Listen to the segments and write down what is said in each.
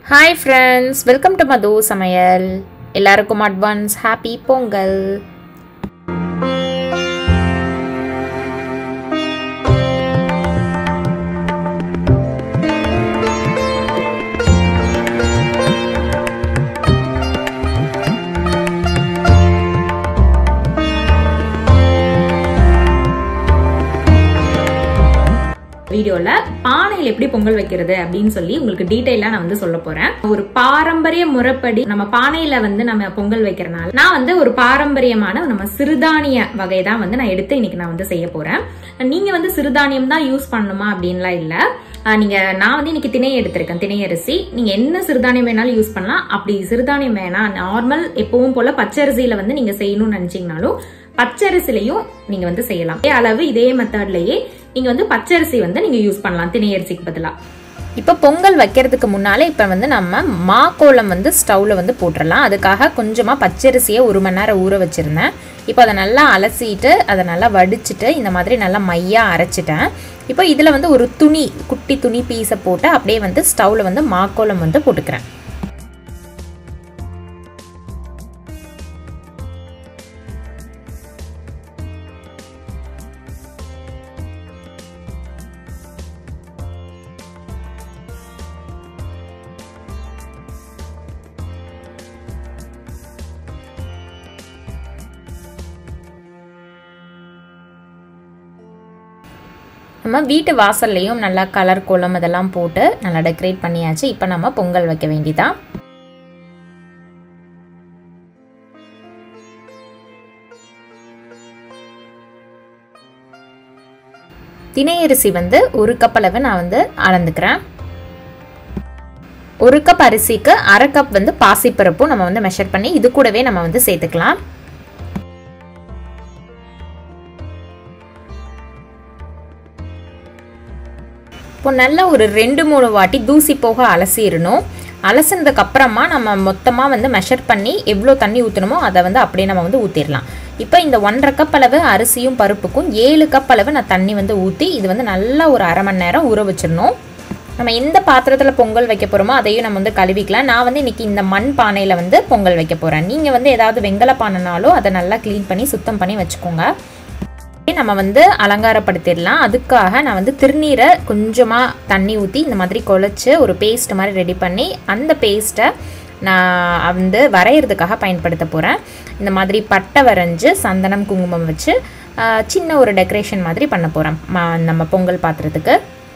hi friends welcome to Madhu சமையல் எல்லாருக்கும் advance happy Pongal வீடியோவில் பானையில் எப்படி பொங்கல் வைக்கிறது அப்படின்னு சொல்லி உங்களுக்கு டீட்டெயிலாக நான் வந்து சொல்ல போறேன் ஒரு பாரம்பரிய முறைப்படி நம்ம பானையில வந்து நம்ம பொங்கல் வைக்கிறனால நான் வந்து ஒரு பாரம்பரியமான நம்ம சிறுதானிய வகை தான் வந்து நான் எடுத்து இன்னைக்கு நான் வந்து செய்ய போறேன் நீங்க வந்து சிறுதானியம் தான் யூஸ் பண்ணணுமா அப்படின்லாம் இல்லை ஆஹ் நீங்க நான் வந்து இன்னைக்கு திணை எடுத்திருக்கேன் திணை அரிசி நீங்க என்ன சிறுதானியம் வேணாலும் யூஸ் பண்ணலாம் அப்படி சிறுதானியம் வேணாம் நார்மல் எப்பவும் போல பச்சரிசியில வந்து நீங்க செய்யணும்னு நினைச்சீங்கனாலும் பச்சரிசிலையும் நீங்க வந்து செய்யலாம் இதே அளவு இதே மெத்தட்லயே நீங்க வந்து பச்சரிசி வந்து நீங்க யூஸ் பண்ணலாம் திணை அரிசிக்கு பதிலா இப்போ பொங்கல் வைக்கிறதுக்கு முன்னாலே இப்போ வந்து நம்ம மாக்கோளம் வந்து ஸ்டவ்வில் வந்து போட்டுடலாம் அதுக்காக கொஞ்சமாக பச்சரிசியை ஒரு மணி நேரம் ஊற வச்சுருந்தேன் இப்போ அதை நல்லா அலசிட்டு அதை நல்லா வடிச்சிட்டு இந்த மாதிரி நல்லா மையாக அரைச்சிட்டேன் இப்போ இதில் வந்து ஒரு துணி குட்டி துணி பீஸை போட்டு அப்படியே வந்து ஸ்டவ்வில் வந்து மாக்கோளம் வந்து போட்டுக்கிறேன் நம்ம வீட்டு வாசல்லையும் நல்லா கலர் கோலம் இதெல்லாம் போட்டு நல்லா டெக்கரேட் பண்ணியாச்சு இப்போ நம்ம பொங்கல் வைக்க வேண்டியதான் திணை அரிசி வந்து ஒரு கப் அளவு நான் வந்து அளந்துக்கிறேன் ஒரு கப் அரிசிக்கு அரை கப் வந்து பாசிப்பருப்பும் நம்ம வந்து மெஷர் பண்ணி இது கூடவே நம்ம வந்து சேர்த்துக்கலாம் இப்போ நல்லா ஒரு ரெண்டு மூணு வாட்டி தூசி போக அலசிடணும் அலசினதுக்கு அப்புறமா நம்ம மொத்தமாக வந்து மெஷர் பண்ணி எவ்வளோ தண்ணி ஊற்றணுமோ அதை வந்து அப்படியே நம்ம வந்து ஊற்றிடலாம் இப்போ இந்த ஒன்றரை கப் அளவு அரிசியும் பருப்புக்கும் ஏழு கப் அளவு நான் தண்ணி வந்து ஊற்றி இது வந்து நல்லா ஒரு அரை மணி நேரம் ஊற வச்சிடணும் நம்ம எந்த பாத்திரத்தில் பொங்கல் வைக்க போகிறோமோ அதையும் நம்ம வந்து கழுவிக்கலாம் நான் வந்து இன்றைக்கி இந்த மண் பானையில் வந்து பொங்கல் வைக்க போகிறேன் நீங்கள் வந்து ஏதாவது வெங்கல பானைனாலும் அதை நல்லா க்ளீன் பண்ணி சுத்தம் பண்ணி வச்சுக்கோங்க நம்ம வந்து அலங்காரப்படுத்திடலாம் அதுக்காக நான் வந்து திருநீரை கொஞ்சமாக தண்ணி ஊற்றி இந்த மாதிரி குழச்சி ஒரு பேஸ்ட் மாதிரி ரெடி பண்ணி அந்த பேஸ்ட்டை நான் வந்து வரைகிறதுக்காக பயன்படுத்த போகிறேன் இந்த மாதிரி பட்டை வரைஞ்சி சந்தனம் குங்குமம் வச்சு சின்ன ஒரு டெக்கரேஷன் மாதிரி பண்ண போகிறேன் நம்ம பொங்கல் பாத்திரத்துக்கு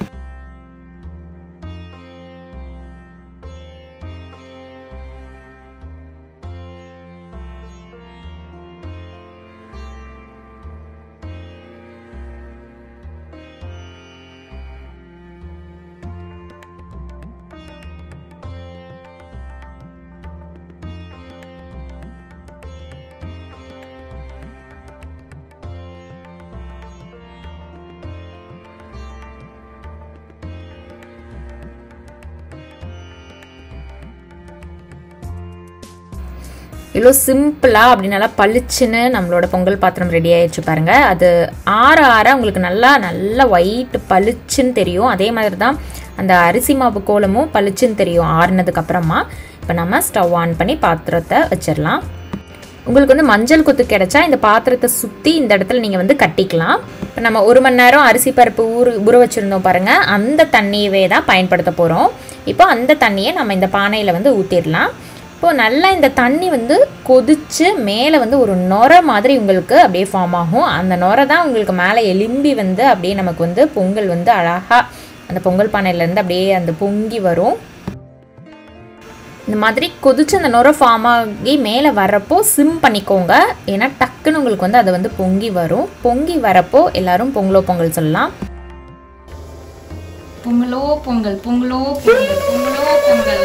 இவ்வளோ சிம்பிளாக அப்படி நல்லா பளிச்சுன்னு நம்மளோட பொங்கல் பாத்திரம் ரெடி ஆயிடுச்சு பாருங்க அது ஆற ஆற உங்களுக்கு நல்லா நல்லா ஒயிட் பளிச்சுன்னு தெரியும் அதே மாதிரி தான் அந்த அரிசி மாவு கோலமும் பளிச்சுன்னு தெரியும் ஆறுனதுக்கு அப்புறமா இப்போ நம்ம ஸ்டவ் ஆன் பண்ணி பாத்திரத்தை வச்சிடலாம் உங்களுக்கு வந்து மஞ்சள் கொத்து கிடைச்சா இந்த பாத்திரத்தை சுற்றி இந்த இடத்துல நீங்கள் வந்து கட்டிக்கலாம் இப்போ நம்ம ஒரு மணி நேரம் அரிசி பருப்பு ஊற ஊற வச்சுருந்தோம் பாருங்கள் அந்த தண்ணியவே தான் பயன்படுத்த போகிறோம் இப்போ அந்த தண்ணியை நம்ம இந்த பானையில் வந்து ஊற்றிடலாம் இப்போது நல்லா இந்த தண்ணி வந்து கொதித்து மேலே வந்து ஒரு நொரை மாதிரி உங்களுக்கு அப்படியே ஃபார்ம் ஆகும் அந்த நொரை தான் உங்களுக்கு மேலே எலும்பி வந்து அப்படியே நமக்கு வந்து பொங்கல் வந்து அழகாக அந்த பொங்கல் பானையிலேருந்து அப்படியே அந்த பொங்கி வரும் இந்த மாதிரி கொதிச்சு அந்த நுர ஃபார்ம் ஆகி மேலே வரப்போ சிம் பண்ணிக்கோங்க ஏன்னா டக்குன்னு உங்களுக்கு வந்து அது வந்து பொங்கி வரும் பொங்கி வரப்போ எல்லாரும் பொங்கலோ பொங்கல் சொல்லலாம் பொங்கலோ பொங்கல் பொங்கலோ பொங்கல் பொங்கலோ பொங்கல்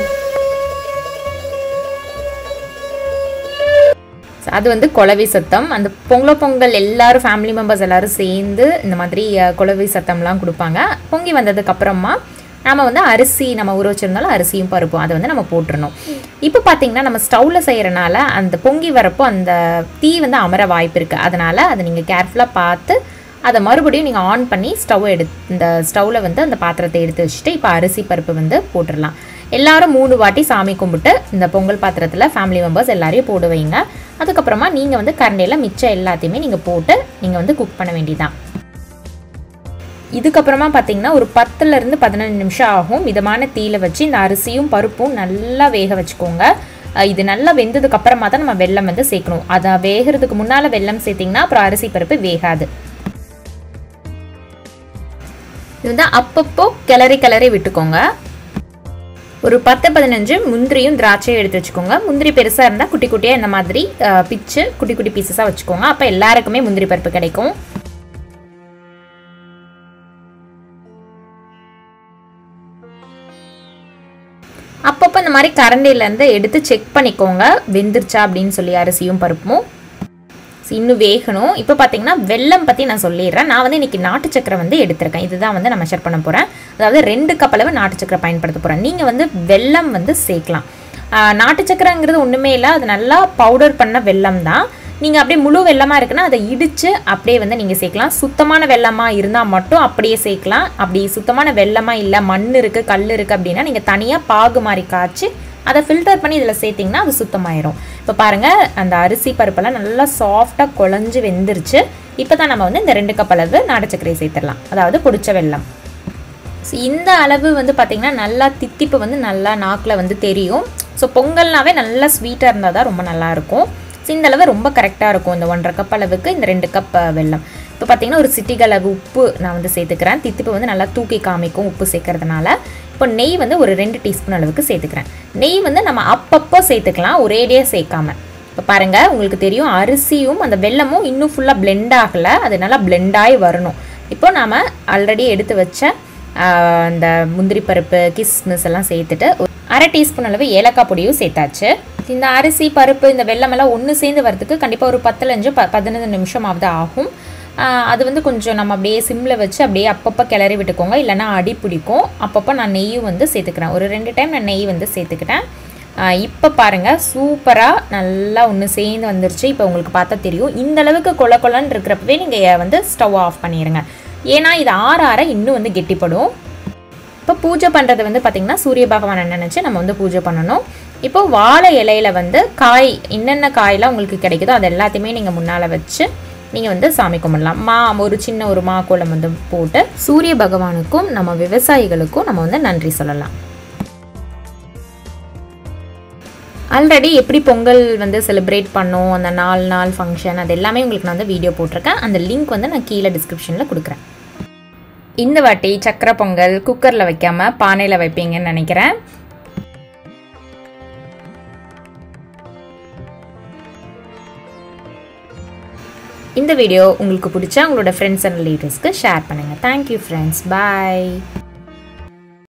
அது வந்து குளவி சத்தம் அந்த பொங்கலோ பொங்கல் எல்லாரும் ஃபேமிலி மெம்பர்ஸ் எல்லாரும் சேர்ந்து இந்த மாதிரி குளவி சத்தம்லாம் கொடுப்பாங்க பொங்கி வந்ததுக்கு அப்புறமா நம்ம வந்து அரிசி நம்ம ஊற வச்சிருந்தாலும் அரிசியும் பருப்பும் அதை வந்து நம்ம போட்டுருணும் இப்போ பார்த்தீங்கன்னா நம்ம ஸ்டவ்வில் செய்கிறனால அந்த பொங்கி வரப்போ அந்த தீ வந்து அமர வாய்ப்பு இருக்குது அதனால் அதை நீங்கள் கேர்ஃபுல்லாக பார்த்து அதை மறுபடியும் நீங்கள் ஆன் பண்ணி ஸ்டவ் எடு இந்த ஸ்டவ்வில் வந்து அந்த பாத்திரத்தை எடுத்து வச்சுட்டு இப்போ அரிசி பருப்பு வந்து போட்டுடலாம் எல்லாரும் மூணு வாட்டி சாமி கும்பிட்டு இந்த பொங்கல் பாத்திரத்தில் ஃபேமிலி மெம்பர்ஸ் எல்லாரையும் போட வைங்க அதுக்கப்புறமா நீங்கள் வந்து கரண்டியில் மிச்சம் எல்லாத்தையுமே நீங்கள் போட்டு நீங்கள் வந்து குக் பண்ண வேண்டியதான் இதுக்கப்புறமா பார்த்தீங்கன்னா ஒரு பத்துலேருந்து பதினஞ்சு நிமிஷம் ஆகும் மிதமான தீயில வச்சு இந்த அரிசியும் பருப்பும் நல்லா வேக வச்சுக்கோங்க அஹ் இது நல்லா வெந்ததுக்கு அப்புறமா தான் நம்ம வெல்லம் வந்து சேர்க்கணும் அதை வேகிறதுக்கு முன்னால் வெல்லம் சேர்த்திங்கன்னா அப்புறம் அரிசி பருப்பு வேகாது இது வந்து அப்பப்போ கிளறி கிளறி விட்டுக்கோங்க ஒரு பத்து பதினஞ்சு முந்திரியும் திராட்சையும் எடுத்து வச்சுக்கோங்க முந்திரி பெருசாக இருந்தால் குட்டி குட்டியாக இந்த மாதிரி அஹ், பிச்சு குட்டி குட்டி பீசஸாக வச்சுக்கோங்க அப்போ எல்லாருக்குமே முந்திரி பருப்பு கிடைக்கும் அப்பப்போ இந்த மாதிரி கரண்டிலேருந்து எடுத்து செக் பண்ணிக்கோங்க வெந்துருச்சா அப்படின்னு சொல்லி அரிசியும் பருப்பும் So, இன்னும் வேகணும் இப்போ பார்த்தீங்கன்னா வெல்லம் பற்றி நான் சொல்லிடுறேன் நான் வந்து இன்னைக்கு நாட்டு சக்கரை வந்து எடுத்திருக்கேன் இதுதான் வந்து நான் மெஷர் பண்ண போகிறேன் அதாவது ரெண்டு கப் அளவு நாட்டு சக்கரை பயன்படுத்த போகிறேன் நீங்கள் வந்து வெல்லம் வந்து சேர்க்கலாம் ஆஹ், நாட்டு சக்கரைங்கிறது ஒன்றுமே இல்லை அது நல்லா பவுடர் பண்ண வெல்லம் தான் நீங்கள் அப்படியே முழு வெல்லமாக இருக்குன்னா அதை இடித்து அப்படியே வந்து நீங்கள் சேர்க்கலாம் சுத்தமான வெல்லமாக இருந்தால் மட்டும் அப்படியே சேர்க்கலாம் அப்படி சுத்தமான வெல்லமாக இல்லை மண் இருக்குது கல் இருக்குது அப்படின்னா நீங்கள் தனியாக பாகு மாதிரி காய்ச்சி அதை ஃபில்டர் பண்ணி இதில் சேர்த்திங்கன்னா அது சுத்தமாயிரும் இப்போ பாருங்கள் அந்த அரிசி பருப்பெல்லாம் நல்லா சாஃப்டாக குழஞ்சு வெந்துருச்சு இப்போ தான் நம்ம வந்து இந்த ரெண்டு கப் அளவு நாட்டு சர்க்கரையை சேர்த்துடலாம் அதாவது பொடிச்ச வெல்லம் ஸோ இந்த அளவு வந்து பார்த்திங்கன்னா நல்லா தித்திப்பு வந்து நல்லா நாக்கில் வந்து தெரியும் ஸோ பொங்கல்னாவே நல்லா ஸ்வீட்டாக இருந்தால் தான் ரொம்ப நல்லாயிருக்கும் ஸோ இந்த அளவு ரொம்ப கரெக்டாக இருக்கும் இந்த ஒன்றரை கப் அளவுக்கு இந்த ரெண்டு கப் வெல்லம் இப்போ பார்த்தீங்கன்னா ஒரு சிட்டிக அளவு உப்பு நான் வந்து சேர்த்துக்கிறேன் தித்திப்பு வந்து நல்லா தூக்கி காமிக்கும் உப்பு சேர்க்கறதுனால இப்போ நெய் வந்து ஒரு ரெண்டு டீஸ்பூன் அளவுக்கு சேர்த்துக்கிறேன் நெய் வந்து நம்ம அப்பப்போ சேர்த்துக்கலாம் ஒரேடியாக சேர்க்காம இப்போ பாருங்கள் உங்களுக்கு தெரியும் அரிசியும் அந்த வெல்லமும் இன்னும் ஃபுல்லாக blend ஆகலை அது நல்லா blend ஆகி வரணும் இப்போ நாம் ஆல்ரெடி எடுத்து வச்ச ஆஹ், அந்த முந்திரி பருப்பு கிஸ்மிஸ் எல்லாம் சேர்த்துட்டு ஒரு அரை டீஸ்பூன் அளவு ஏலக்காய் பொடியும் சேர்த்தாச்சு இந்த அரிசி பருப்பு இந்த வெல்லம் எல்லாம் ஒன்று சேர்ந்து வரதுக்கு கண்டிப்பாக ஒரு பத்துலஞ்சு ப பதினஞ்சு நிமிஷமாவது ஆகும் ஆஹ், அது வந்து கொஞ்சம் நம்ம அப்படியே சிம்மில் வச்சு அப்படியே அப்பப்போ கிளறி விட்டுக்கோங்க இல்லைன்னா அடி பிடிக்கும் அப்பப்போ நான் நெய்யும் வந்து சேர்த்துக்கிறேன் ஒரு ரெண்டு டைம் நான் நெய் வந்து சேர்த்துக்கிட்டேன் இப்போ பாருங்கள் சூப்பராக நல்லா ஒன்று சேர்ந்து வந்துருச்சு இப்போ உங்களுக்கு பார்த்தா தெரியும் இந்த அளவுக்கு கொல கொலன்னு இருக்கிறப்பவே நீங்கள் வந்து ஸ்டவ் ஆஃப் பண்ணிடுங்க ஏன்னா இது ஆற ஆற இன்னும் வந்து கெட்டிப்படும் இப்போ பூஜை பண்ணுறது வந்து பார்த்திங்கன்னா சூரிய பகவானை நினச்சி நம்ம வந்து பூஜை பண்ணணும் இப்போ வாழை இலையில வந்து காய் என்னென்ன காயெல்லாம் உங்களுக்கு கிடைக்குதோ அது எல்லாத்தையுமே நீங்கள் முன்னால் வச்சு நீங்கள் வந்து சாமி கும்பிடலாம் மா ஒரு சின்ன ஒரு மா கோலம் வந்து போட்டு சூரிய பகவானுக்கும் நம்ம விவசாயிகளுக்கும் நம்ம வந்து நன்றி சொல்லலாம் ஆல்ரெடி எப்படி பொங்கல் வந்து செலிப்ரேட் பண்ணோம் அந்த நாலு நாள் ஃபங்க்ஷன் அது எல்லாமே உங்களுக்கு நான் வந்து வீடியோ போட்டிருக்கேன் அந்த லிங்க் வந்து நான் கீழே டிஸ்கிரிப்ஷனில் கொடுக்குறேன் இந்த வாட்டி சக்கரை பொங்கல் குக்கரில் வைக்காம பானையில் வைப்பீங்கன்னு நினைக்கிறேன் இந்த வீடியோ உங்களுக்கு பிடிச்சா உங்களோட ஃப்ரெண்ட்ஸ் அண்ட் ரிலேட்டிவ்ஸ்க்கு ஷேர் பண்ணுங்கள் தேங்க்யூ ஃப்ரெண்ட்ஸ் பாய்